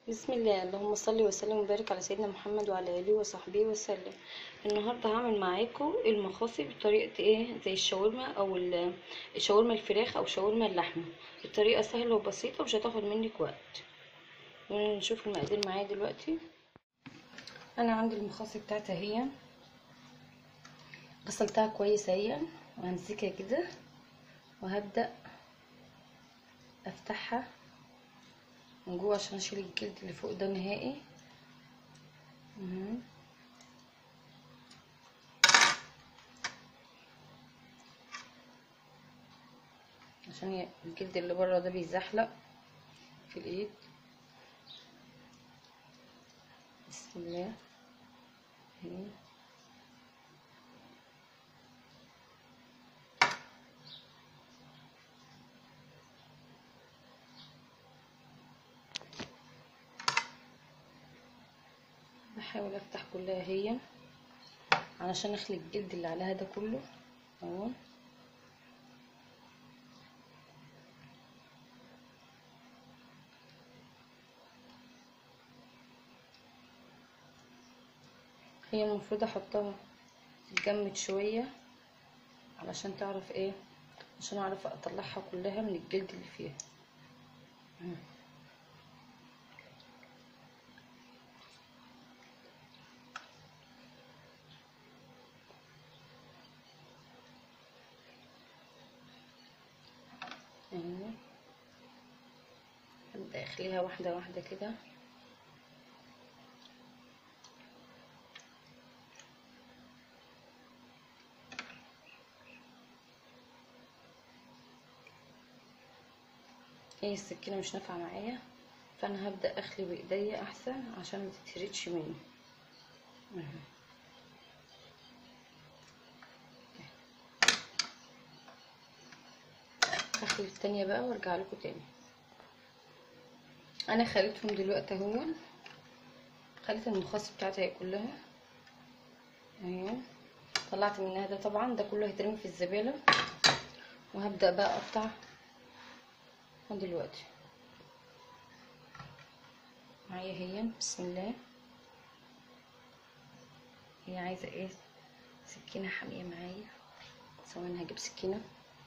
بسم الله اللهم صل وسلم وبارك على سيدنا محمد وعلى اله وصحبه وسلم النهارده هعمل معاكم المخاصي بطريقه ايه زي الشاورما او ال- الشاورما الفراخ او شاورما اللحمه الطريقه سهله وبسيطه ومش هتاخد منك وقت نشوف المقادير معايا دلوقتي انا عندي المخاصي بتاعتي اهي غسلتها كويس اهي وهمسكها كده وهبدا افتحها من جوه عشان اشيل الجلد اللي فوق ده نهائي مهم. عشان الجلد اللي بره ده بيزحلق في الايد بسم الله اهي بحاول افتح كلها هي علشان اخلي الجلد اللي عليها ده كله اهو هي المفروض احطها تتجمد شويه علشان تعرف ايه عشان اعرف اطلعها كلها من الجلد اللي فيها اهي هبدأ اخليها واحدة واحدة كده هي السكينة مش نافعة معايا فانا هبدأ اخلي بايديا احسن عشان ما تتهرتش مني اهي هخلي التانية بقى وارجع لكم تاني انا خليتهم دلوقتي اهو خليت المخاص بتاعتي هي كلها اهي طلعت منها ده طبعا ده كله هيترمي في الزبالة وهبدأ بقى اقطع دلوقتي معايا هي بسم الله هي عايزة ايه سكينة حامية معايا ثواني هجيب سكينة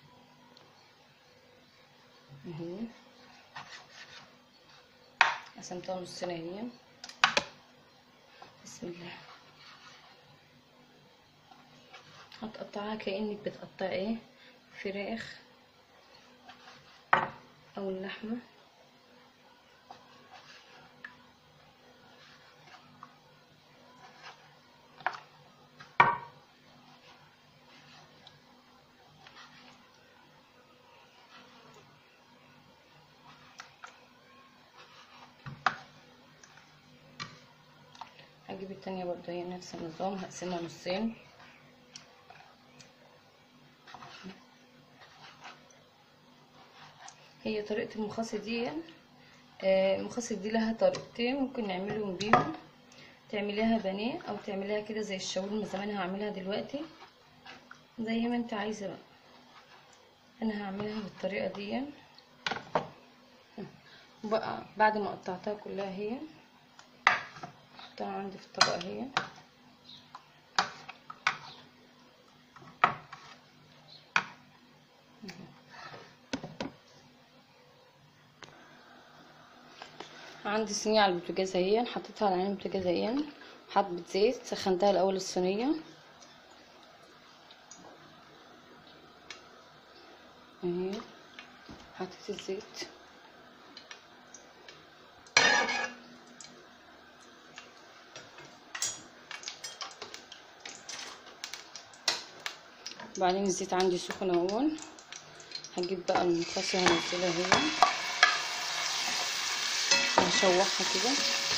اهي قسمتها نصين اهي بسم الله هتقطعها كأنك بتقطع ايه فراخ او اللحمة هجيب التانية برضه هي نفس النظام هقسمها نصين هي طريقة المخاصي دي المخاصي دي لها طريقتين ممكن نعملهم بيهم تعمليها بانيه او تعمليها كده زي الشاورما زي ما انا هعملها دلوقتي زي ما انت عايزه بقى انا هعملها بالطريقه دي بقى بعد ما قطعتها كلها هي احطها عندي في الطبق اهي عندي صينيه على البوتاجاز اهي حطيتها على عين البوتاجاز اهي حبه زيت سخنتها الاول الصينيه اهي حطيت الزيت بعدين الزيت عندي سخن اهون هجيب بقى المخاصي هنزلها هنا هشوحها كده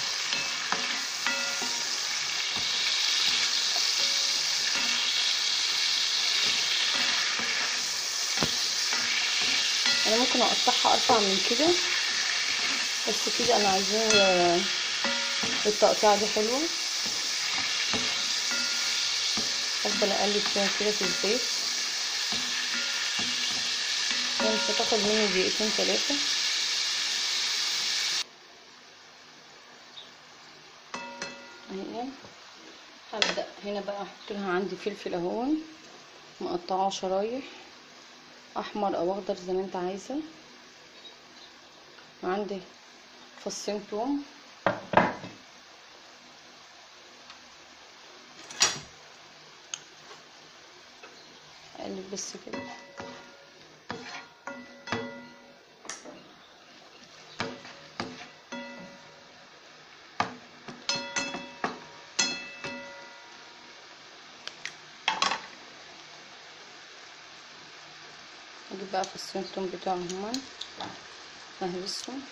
انا ممكن اقطعها ارفع من كده بس كده انا عايزاه التقطيعه دي حلوه افضل اقلب فيها كده في الزيت مش هتاخد مني دقيقتين تلاتة اهي هبدأ هنا بقى احط لها عندي فلفل اهون مقطعه شرايح احمر او اخضر زي ما انت عايزه وعندي فصين توم اقلب بس كده اجيب بقى فصين التوم بتوعهم هما اهرسهم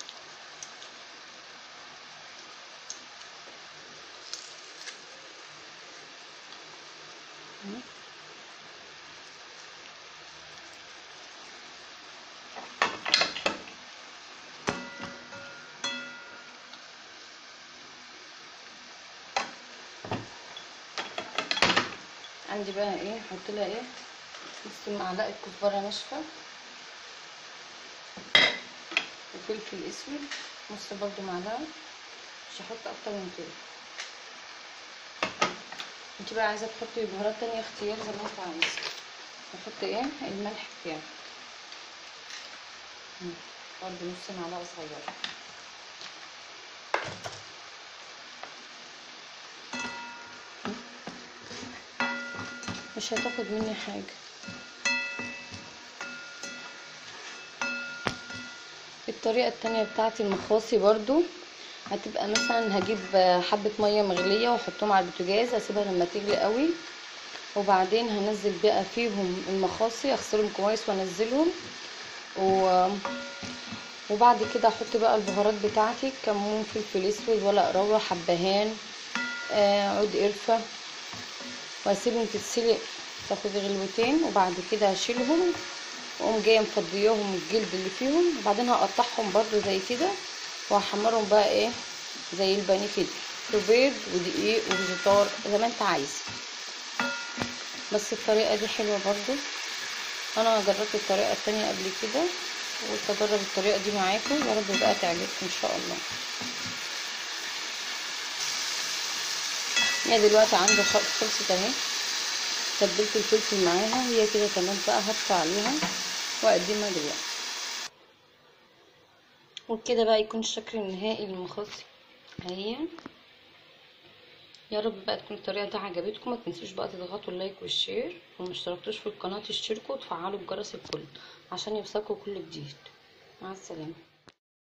عندي بقى ايه احط لها ايه نص معلقه كزبره ناشفه وفلفل اسود نص برضو معلقه مش هحط اكتر من كده انت بقى عايزه تحطي بهارات تانية اختيار زي ما انت عايزه نحط ايه الملح بتاعي برضو نص معلقه صغيره مش هتاخد مني حاجه الطريقه التانية بتاعتي المخاصي برضو هتبقى مثلا هجيب حبه ميه مغليه واحطهم على البوتاجاز اسيبها لما تغلي قوي وبعدين هنزل بقى فيهم المخاصي اغسلهم كويس وانزلهم و... وبعد كده احط بقى البهارات بتاعتي كمون فلفل اسود ورق لورا حبهان آه عود قرفه واسيبهم تتسلق تاخد غلوتين وبعد كده هشيلهم واقوم جايه مفضياهم الجلد اللي فيهم وبعدين هقطعهم برضو زي كده وهحمرهم بقى ايه زي البانيه كده بيض ودقيق وفيجيتار زي ما انت عايز بس الطريقه دي حلوه برضو انا جربت الطريقه التانية قبل كده وقلت اجرب الطريقه دي معاكم يا رب بقى تعجبكم ان شاء الله هي دلوقتي عندي خلصت اهي تبلت الفلفل معاها هي كده تمام بقى هرفع عليها واقدمها دلوقتي وبكده بقى يكون الشكل النهائي للمخاصي اهي يا رب بقى تكون الطريقه دي عجبتكم ما تنسوش بقى تضغطوا اللايك والشير وما اشتركتوش في القناه تشتركوا وتفعلوا الجرس الكل عشان يوصلكوا كل جديد مع السلامه